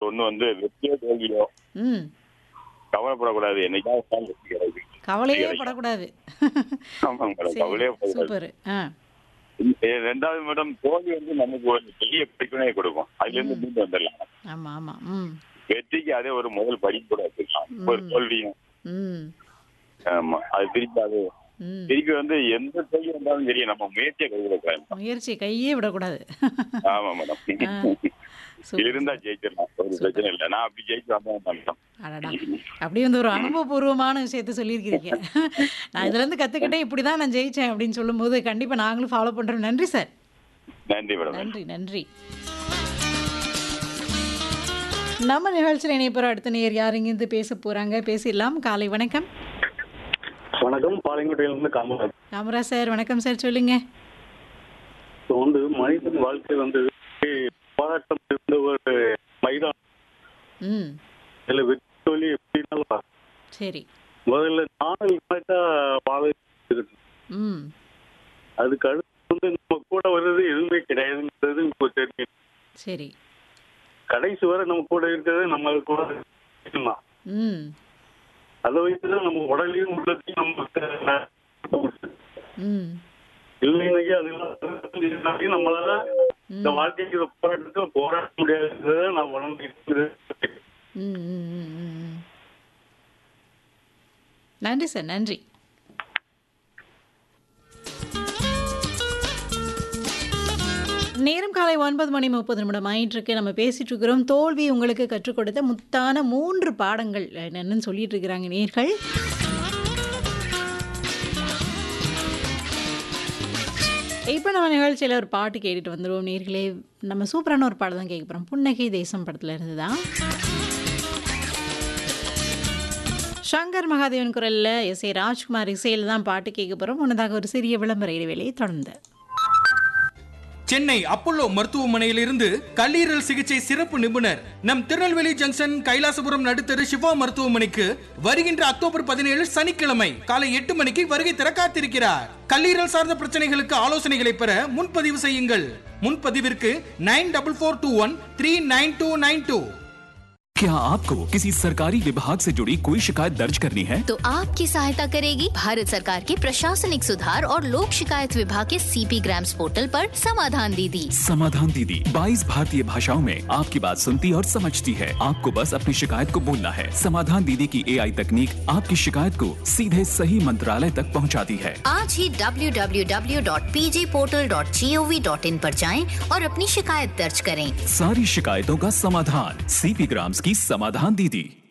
கொண்டு வந்து வெற்றியோ தோல்வியோ ம் கவலைப்படக்கூடாது என்னைக்காவது ஒரு நாள் வெற்றி கிடைக்கும் கவலையே படக்கூடாது ஆமாங்க மேடம் சரி, கவலையே படக்கூடாது சூப்பர் ஆ எ- ரெண்டாவது மேடம் தோல்வி வந்து நமக்கு ஒரு பெரிய படிப்பினை கொடுக்கும் அதுல இருந்து மீண்டு வந்துடலாம் ஆமா ஆமா ம் வெற்றிக்கு அதே ஒரு முதல் படிப்பு கூட வச்சுக்கலாம் ஒரு ம். தோல்வியும் ம் ஆமா அது திருப்பி அது ம் திருப்பி வந்து எந்த தோல்வி வந்தாலும் சரி நம்ம முயற்சியை கைவிடக்கூடாது முயற்சி கையே விடக்கூடாது ஆமா மேடம் சூப்பர். இருந்தா ஜெயிச்சிடலாம் ஒரு பிரச்சனை இல்லை நான் அப்படி ஜெயிச்சு வந்தேன் மேடம் அடடா அப்படி வந்து ஒரு அனுபவபூர்வமான விஷயத்த சொல்லியிருக்கிறீங்க நான் இதுல இருந்து கத்துக்கிட்டேன் இப்படிதான் நான் ஜெயிச்சேன் அப்படின்னு சொல்லும்போது கண்டிப்பா நாங்களும் ஃபாலோ பண்றோம் நன்றி சார் நன்றி மேடம் நன்றி நன்றி நம்ம நிகழ்ச்சியில் இணைப்புற அடுத்த நேர் யார் இங்கிருந்து பேச போறாங்க பேசிடலாம் காலை வணக்கம் வணக்கம் பாளையங்கோட்டையிலிருந்து காமராஜ் காமராஜ் சார் வணக்கம் சார் சொல்லுங்க இப்போ வந்து மனிதன் வாழ்க்கை வந்து போராட்டம் இருந்த ஒரு மைதானம் ம் இதுல வெற்றி தோல்வி எப்படின்னாலும் சரி முதல்ல நாணல் கரெக்டா பாதை இருக்குது. ம் அதுக்கு அடுத்து வந்து நம்ம கூட வர்றது எதுவுமே கிடையாதுங்கிறது இப்போ தெரியும் சரி கடைசி வரை நம்ம கூட இருக்கிறது நம்ம கூட மட்டும்தான். ம் அதை வைத்துதான் நம்ம உடலையும் உள்ளத்தையும் நம்ம ம் இல்லைங்க அதெல்லாம் நம்மளால இந்த வாழ்க்கைக்கு போராட்டத்துல போராட முடியாதுங்கிறத நான் உணர்ந்து ம், ம், ம், ம், ம். நன்றி சார் நன்றி நேரம் காலை ஒன்பது மணி முப்பது நிமிடம் ஆயிட்டிருக்கு நம்ம பேசிட்டு இருக்கிறோம் தோல்வி உங்களுக்கு கற்றுக் கொடுத்த முத்தான மூன்று பாடங்கள் என்னன்னு சொல்லிட்டு இருக்கிறாங்க நேர்கள் இப்போ நம்ம நிகழ்ச்சியில் ஒரு பாட்டு கேட்டுட்டு வந்துடுவோம் நேர்களே நம்ம சூப்பரான ஒரு பாடம் தான் கேட்க போகிறோம் புன்னகை தேசம் படத்தில் இருந்து தான் சங்கர் மகாதேவன் குரலில் எஸ் ஏ ராஜ்குமார் இசையில் தான் பாட்டு கேட்க போகிறோம் முன்னதாக ஒரு சிறிய விளம்பர இடைவேளையை தொடர்ந்து சென்னை அப்பல்லோ மருத்துவமனையிலிருந்து கல்லீரல் சிகிச்சை சிறப்பு நிபுணர் நம் திருநெல்வேலி ஜங்ஷன் கைலாசபுரம் நடுத்தரு சிவா மருத்துவமனைக்கு வருகின்ற அக்டோபர் பதினேழு சனிக்கிழமை காலை எட்டு மணிக்கு வருகை தர காத்திருக்கிறார் கல்லீரல் சார்ந்த பிரச்சனைகளுக்கு ஆலோசனைகளை பெற முன்பதிவு செய்யுங்கள் முன்பதிவிற்கு nine double four two one three nine two nine two क्या आपको किसी सरकारी विभाग से जुड़ी कोई शिकायत दर्ज करनी है तो आपकी सहायता करेगी भारत सरकार के प्रशासनिक सुधार और लोक शिकायत विभाग के सीपी ग्राम्स पोर्टल पर समाधान दीदी समाधान दीदी 22 भारतीय भाषाओं में आपकी बात सुनती और समझती है आपको बस अपनी शिकायत को बोलना है समाधान दीदी की एआई तकनीक आपकी शिकायत को सीधे सही मंत्रालय तक पहुंचाती है आज ही www.pjportal.gov.in पर जाएं और अपनी शिकायत दर्ज करें सारी शिकायतों का समाधान सीपी ग्राम्स की समाधान दीदी